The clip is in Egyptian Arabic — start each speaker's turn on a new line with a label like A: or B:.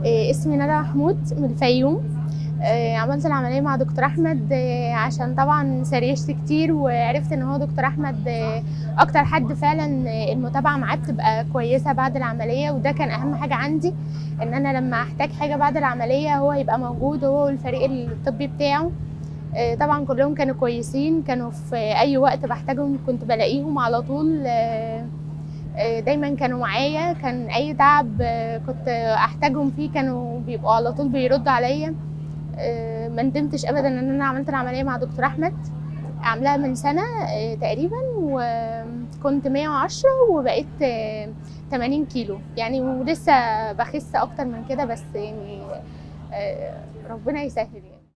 A: إيه، اسمي ندى محمود من الفيوم إيه، عملت العملية مع دكتور أحمد إيه، عشان طبعا سريشت كتير وعرفت إن هو دكتور أحمد إيه، أكتر حد فعلا إيه، المتابعة معاه بتبقى كويسة بعد العملية وده كان أهم حاجة عندي إن أنا لما أحتاج حاجة بعد العملية هو يبقى موجود هو والفريق الطبي بتاعه إيه، طبعا كلهم كانوا كويسين كانوا في أي وقت بحتاجهم كنت بلاقيهم على طول إيه، إيه، دايما كانوا معايا كان اي تعب آه، كنت احتاجهم فيه كانوا بيبقوا على طول بيردوا عليا آه، ما ندمتش ابدا ان انا عملت العمليه مع دكتور احمد عاملاها من سنه آه، تقريبا وكنت 110 وبقيت آه، 80 كيلو يعني ولسه بخس اكتر من كده بس يعني آه، ربنا يسهل يعني